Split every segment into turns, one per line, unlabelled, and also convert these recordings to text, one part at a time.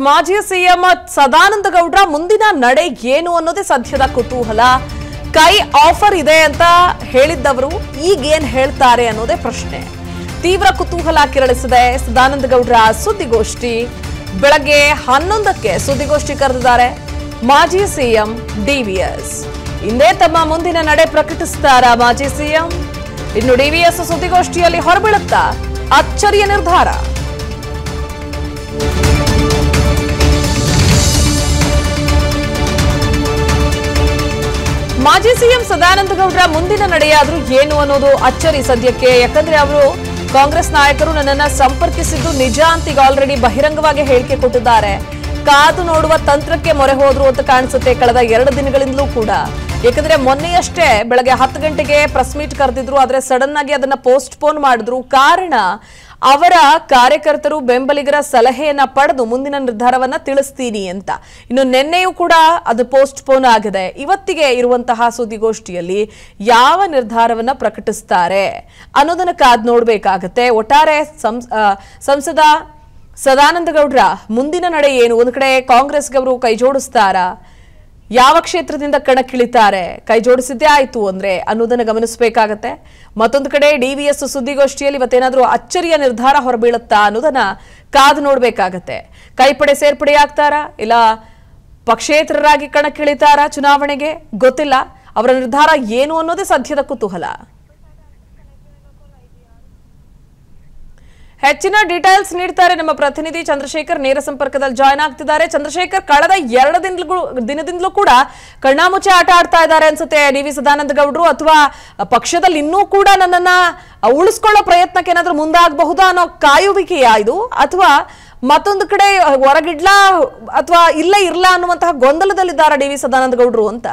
ಮಾಜಿ ಸಿಎಂ ಸದಾನಂದ ಗೌಡ್ರ ಮುಂದಿನ ನಡೆ ಏನು ಅನ್ನೋದೇ ಸದ್ಯದ ಕುತೂಹಲ ಕೈ ಆಫರ್ ಇದೆ ಅಂತ ಹೇಳಿದ್ದವರು ಈಗೇನ್ ಹೇಳ್ತಾರೆ ಅನ್ನೋದೇ ಪ್ರಶ್ನೆ ತೀವ್ರ ಕುತೂಹಲ ಕೆರಳಿಸಿದೆ ಸದಾನಂದ ಗೌಡ್ರ ಸುದ್ದಿಗೋಷ್ಠಿ ಬೆಳಗ್ಗೆ ಹನ್ನೊಂದಕ್ಕೆ ಸುದ್ದಿಗೋಷ್ಠಿ ಕರೆದಿದ್ದಾರೆ ಮಾಜಿ ಸಿಎಂ ಡಿವಿಎಸ್ ಇಂದೇ ತಮ್ಮ ಮುಂದಿನ ನಡೆ ಪ್ರಕಟಿಸ್ತಾರ ಮಾಜಿ ಸಿಎಂ ಇನ್ನು ಡಿವಿಎಸ್ ಸುದ್ದಿಗೋಷ್ಠಿಯಲ್ಲಿ ಹೊರಬೀಳುತ್ತಾ ಅಚ್ಚರಿಯ ನಿರ್ಧಾರ ಮಾಜಿ ಸಿಎಂ ಸದಾನಂದ ಗೌಡ್ರ ಮುಂದಿನ ನಡೆಯಾದ್ರೂ ಏನು ಅನ್ನೋದು ಅಚ್ಚರಿ ಸದ್ಯಕ್ಕೆ ಯಾಕಂದ್ರೆ ಅವರು ಕಾಂಗ್ರೆಸ್ ನಾಯಕರು ನನ್ನನ್ನ ಸಂಪರ್ಕಿಸಿದ್ದು ನಿಜ ಅಂತ ಈಗ ಆಲ್ರೆಡಿ ಬಹಿರಂಗವಾಗಿ ಹೇಳಿಕೆ ಕೊಟ್ಟಿದ್ದಾರೆ ಕಾದು ನೋಡುವ ತಂತ್ರಕ್ಕೆ ಮೊರೆ ಹೋದ್ರು ಅಂತ ಕಾಣಿಸುತ್ತೆ ಕಳೆದ ಎರಡು ದಿನಗಳಿಂದಲೂ ಕೂಡ ಯಾಕಂದ್ರೆ ಮೊನ್ನೆಯಷ್ಟೇ ಬೆಳಗ್ಗೆ ಹತ್ತು ಗಂಟೆಗೆ ಪ್ರೆಸ್ ಮೀಟ್ ಕರೆದಿದ್ರು ಆದ್ರೆ ಸಡನ್ ಆಗಿ ಅದನ್ನ ಪೋಸ್ಟ್ ಪೋನ್ ಮಾಡಿದ್ರು ಕಾರಣ ಅವರ ಕಾರ್ಯಕರ್ತರು ಬೆಂಬಲಿಗರ ಸಲಹೆಯನ್ನ ಪಡೆದು ಮುಂದಿನ ನಿರ್ಧಾರವನ್ನ ತಿಳಿಸ್ತೀನಿ ಅಂತ ಇನ್ನು ನಿನ್ನೆಯೂ ಕೂಡ ಅದು ಪೋಸ್ಟ್ ಪೋನ್ ಆಗಿದೆ ಇವತ್ತಿಗೆ ಇರುವಂತಹ ಸುದ್ದಿಗೋಷ್ಠಿಯಲ್ಲಿ ಯಾವ ನಿರ್ಧಾರವನ್ನ ಪ್ರಕಟಿಸ್ತಾರೆ ಅನ್ನೋದನ್ನ ಕಾದ್ ನೋಡ್ಬೇಕಾಗತ್ತೆ ಒಟ್ಟಾರೆ ಸಂಸ್- ಆ, ಸಂಸದ ಸದಾನಂದ ಗೌಡ್ರ ಮುಂದಿನ ನಡೆ ಏನು ಒಂದು ಕಡೆ ಕಾಂಗ್ರೆಸ್ಗೆ ಅವರು ಕೈ ಜೋಡಿಸ್ತಾರಾ ಯಾವ ಕ್ಷೇತ್ರದಿಂದ ಕಣಕ್ಕಿಳಿತಾರೆ ಕೈ ಜೋಡಿಸಿದ್ದೇ ಆಯ್ತು ಅಂದ್ರೆ ಅನ್ನೋದನ್ನ ಗಮನಿಸಬೇಕಾಗತ್ತೆ ಮತ್ತೊಂದು ಕಡೆ ಡಿವಿಎಸ್ ಸುದ್ದಿಗೋಷ್ಠಿಯಲ್ಲಿ ಇವತ್ತೇನಾದ್ರೂ ಅಚ್ಚರಿಯ ನಿರ್ಧಾರ ಹೊರಬೀಳುತ್ತಾ ಅನ್ನೋದನ್ನ ಕಾದು ನೋಡ್ಬೇಕಾಗತ್ತೆ ಕೈಪಡೆ ಸೇರ್ಪಡೆಯಾಗ್ತಾರಾ ಇಲ್ಲ ಪಕ್ಷೇತರರಾಗಿ ಕಣಕ್ಕಿಳಿತಾರಾ ಚುನಾವಣೆಗೆ ಗೊತ್ತಿಲ್ಲ ಅವರ ನಿರ್ಧಾರ ಏನು ಅನ್ನೋದೇ ಸದ್ಯದ ಕುತೂಹಲ ಹೆಚ್ಚಿನ ಡೀಟೇಲ್ಸ್ ನೀಡ್ತಾರೆ ನಮ್ಮ ಪ್ರತಿನಿಧಿ ಚಂದ್ರಶೇಖರ್ ನೇರ ಸಂಪರ್ಕದಲ್ಲಿ ಜಾಯ್ನ್ ಆಗ್ತಿದ್ದಾರೆ ಚಂದ್ರಶೇಖರ್ ಕಳೆದ ಎರಡು ದಿನಗಳು ದಿನದಿಂದಲೂ ಕೂಡ ಕಣ್ಣಾಮುಚ್ಚೆ ಆಟ ಆಡ್ತಾ ಇದ್ದಾರೆ ಅನ್ಸುತ್ತೆ ಡಿ ವಿ ಸದಾನಂದ ಗೌಡ್ರು ಅಥವಾ ಪಕ್ಷದಲ್ಲಿ ಇನ್ನೂ ಕೂಡ ನನ್ನನ್ನ ಉಳಿಸ್ಕೊಳ್ಳೋ ಪ್ರಯತ್ನಕ್ಕೆ ಏನಾದ್ರೂ ಮುಂದಾಗಬಹುದಾ ಅನ್ನೋ ಕಾಯುವಿಕೆಯಾ ಇದು ಅಥವಾ ಮತ್ತೊಂದು ಕಡೆ ಹೊರಗಿಡ್ಲಾ ಅಥವಾ ಇಲ್ಲ ಇರ್ಲಾ ಅನ್ನುವಂತಹ ಗೊಂದಲದಲ್ಲಿದ್ದಾರಾ ಡಿ ವಿ ಸದಾನಂದ ಗೌಡ್ರು ಅಂತ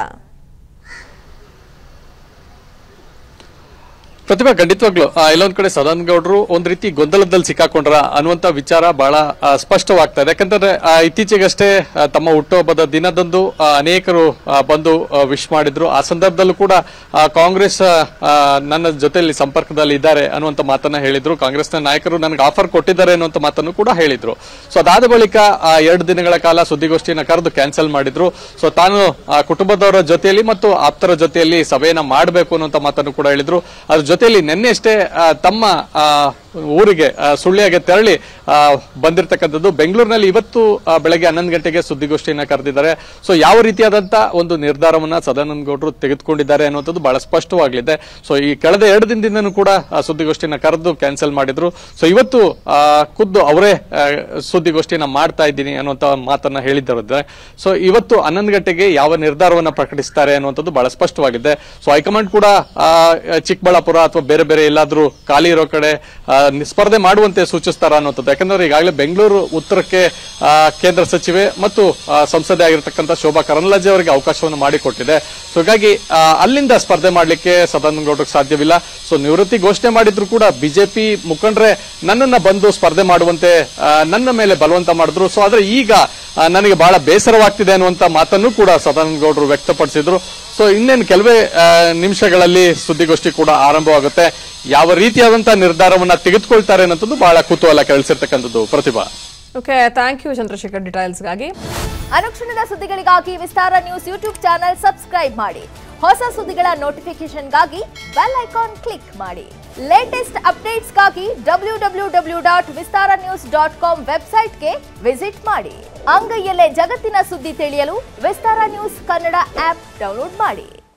ಪ್ರತಿಭಾ ಖಂಡಿತವಾಗ್ಲು ಆ, ಎಲ್ಲೊಂದ್ ಕಡೆ ಸದಾನಂದ ಗೌಡರು ಒಂದ್ ರೀತಿ ಗೊಂದಲದಲ್ಲಿ ಸಿಕ್ಕಾಕೊಂಡ್ರ ಅನ್ನುವಂತ ವಿಚಾರ ಬಹಳ ಆ, ಸ್ಪಷ್ಟವಾಗ್ತಾ ಇದೆ ಯಾಕಂತಂದ್ರೆ ಆ, ಇತ್ತೀಚೆಗಷ್ಟೇ ಆ, ತಮ್ಮ ಹುಟ್ಟುಹಬ್ಬದ ದಿನದಂದು ಆ, ಅನೇಕರು ಆ, ಬಂದು ವಿಶ್ ಮಾಡಿದ್ರು ಆ ಸಂದರ್ಭದಲ್ಲೂ ಕೂಡ ಆ, ಕಾಂಗ್ರೆಸ್ ಆ, ನನ್ನ ಜೊತೆಯಲ್ಲಿ ಸಂಪರ್ಕದಲ್ಲಿ ಇದ್ದಾರೆ ಅನ್ನುವಂತ ಮಾತನ್ನ ಹೇಳಿದ್ರು ಕಾಂಗ್ರೆಸ್ನ ನಾಯಕರು ನನಗೆ ಆಫರ್ ಕೊಟ್ಟಿದ್ದಾರೆ ಅನ್ನುವಂತ ಮಾತನ್ನು ಕೂಡ ಹೇಳಿದ್ರು ಸೊ ಅದಾದ ಬಳಿಕ ಆ, ಎರಡು ದಿನಗಳ ಕಾಲ ಸುದ್ದಿಗೋಷ್ಠಿಯನ್ನ ಕರೆದು ಕ್ಯಾನ್ಸಲ್ ಮಾಡಿದ್ರು ಸೊ ತಾನು ಆ, ಕುಟುಂಬದವರ ಜೊತೆಯಲ್ಲಿ ಮತ್ತು ಆಪ್ತರ ಜೊತೆಯಲ್ಲಿ ಸಭೆಯನ್ನ ಮಾಡಬೇಕು ಅನ್ನುವಂತ ಮಾತನ್ನು ಕೂಡ ಹೇಳಿದ್ರು ಅದ್ರ ಜೊತೆಯಲ್ಲಿ ನಿನ್ನೆಷ್ಟೇ ಆ, ತಮ್ಮ ಆ, ಊರಿಗೆ ಆ, ಸುಳ್ಯಗೆ ತೆರಳಿ ಆ, ಬಂದಿರತಕ್ಕಂಥದ್ದು ಬೆಂಗಳೂರಿನಲ್ಲಿ ಇವತ್ತು ಆ, ಬೆಳಗ್ಗೆ ಹನ್ನೊಂದು ಗಂಟೆಗೆ ಸುದ್ದಿಗೋಷ್ಠಿಯನ್ನ ಕರೆದಿದ್ದಾರೆ ಸೊ ಯಾವ ರೀತಿಯಾದಂತ ಒಂದು ನಿರ್ಧಾರವನ್ನ ಸದಾನಂದ ಗೌಡರು ತೆಗೆದುಕೊಂಡಿದ್ದಾರೆ ಅನ್ನುವಂಥದ್ದು ಬಹಳ ಸ್ಪಷ್ಟವಾಗಲಿದೆ ಸೊ ಈ ಕಳೆದ ಎರಡು ದಿನದಿಂದನೂ ಕೂಡ ಆ, ಸುದ್ದಿಗೋಷ್ಠಿಯನ್ನ ಕರೆದು ಕ್ಯಾನ್ಸಲ್ ಮಾಡಿದ್ರು ಸೊ ಇವತ್ತು ಆ, ಖುದ್ದು ಅವರೇ ಆ, ಸುದ್ದಿಗೋಷ್ಠಿಯನ್ನ ಮಾಡ್ತಾ ಇದ್ದೀನಿ ಅನ್ನುವಂತ ಮಾತನ್ನ ಹೇಳಿದ್ದಾರೆ ಸೊ ಇವತ್ತು ಹನ್ನೊಂದು ಗಂಟೆಗೆ ಯಾವ ನಿರ್ಧಾರವನ್ನ ಪ್ರಕಟಿಸ್ತಾರೆ ಅನ್ನುವಂಥದ್ದು ಬಹಳ ಸ್ಪಷ್ಟವಾಗಿದೆ ಸೊ ಹೈಕಮಾಂಡ್ ಕೂಡ ಆ, ಚಿಕ್ಕಬಳ್ಳಾಪುರ ಅಥವಾ ಬೇರೆ ಬೇರೆ ಎಲ್ಲಾದ್ರೂ ಖಾಲಿ ಇರೋ ಕಡೆ ಆ, ನಿ- ಸ್ಪರ್ಧೆ ಮಾಡುವಂತೆ ಸೂಚಿಸ್ತಾರ ಅನ್ನುವಂಥದ್ದು ಯಾಕಂದ್ರೆ ಈಗಾಗಲೇ ಬೆಂಗಳೂರು ಉತ್ತರಕ್ಕೆ ಆ, ಕೇಂದ್ರ ಸಚಿವೆ ಮತ್ತು ಆ, ಸಂಸದೆ ಆಗಿರತಕ್ಕಂಥ ಶೋಭಾ ಕರಂದ್ಲಾಜೆ ಅವರಿಗೆ ಅವಕಾಶವನ್ನು ಮಾಡಿಕೊಟ್ಟಿದೆ ಸೊ ಹೀಗಾಗಿ ಆ, ಅಲ್ಲಿಂದ ಸ್ಪರ್ಧೆ ಮಾಡಲಿಕ್ಕೆ ಸದಾನಂದ ಗೌಡರಿಗೆ ಸಾಧ್ಯವಿಲ್ಲ ಸೊ ನಿವೃತ್ತಿ ಘೋಷಣೆ ಮಾಡಿದ್ರು ಕೂಡ ಬಿಜೆಪಿ ಮುಖಂಡರೇ ನನ್ನನ್ನ ಬಂದು ಸ್ಪರ್ಧೆ ಮಾಡುವಂತೆ ಆ, ನನ್ನ ಮೇಲೆ ಬಲವಂತ ಮಾಡಿದ್ರು ಸೊ ಆದ್ರೆ ಈಗ ಆ, ನನಗೆ ಬಹಳ ಬೇಸರವಾಗ್ತಿದೆ ಅನ್ನುವಂತ ಮಾತನ್ನು ಕೂಡ ಸದಾನಂದ ಗೌಡರು ವ್ಯಕ್ತಪಡಿಸಿದ್ರು ಸೊ ಇನ್ನೇನು ಕೆಲವೇ ಆ, ನಿಮಿಷಗಳಲ್ಲಿ ಸುದ್ದಿಗೋಷ್ಠಿ ಕೂಡ ಆರಂಭವಾಗುತ್ತೆ ಯಾವ ರೀತಿಯಾದಂತಹ ನಿರ್ಧಾರವನ್ನ ತೆಗೆದುಕೊಳ್ತಾರೆ ಅನ್ನೋದು ಬಹಳ ಕುತೂಹಲ ಕೇಳಿಸಿರ್ತಕ್ಕಂಥದ್ದು Prathibha
okay thank you Chandrashekar ಡೀಟೇಲ್ಸ್ಗಾಗಿ
ಅನುಕ್ಷಣದ ಸುದ್ದಿಗಳಿಗಾಗಿ Vistara news YouTube channel subscribe ಮಾಡಿ ಹೊಸ ಸುದ್ದಿಗಳ ನೋಟಿಫಿಕೇಶನ್ಗಾಗಿ ಬೆಲ್ ಐಕಾನ್ ಕ್ಲಿಕ್ ಮಾಡಿ ಲೇಟೆಸ್ಟ್ ಅಪ್ಡೇಟ್ಸ್ಗಾಗಿ W W W dot Vistara news dot com ವೆಬ್ಸೈಟ್ಗೆ ವಿಸಿಟ್ ಮಾಡಿ ಅಂಗೈಯಲ್ಲೇ ಜಗತ್ತಿನ ಸುದ್ದಿ ತಿಳಿಯಲು Vistara news Kannada app download ಮಾಡಿ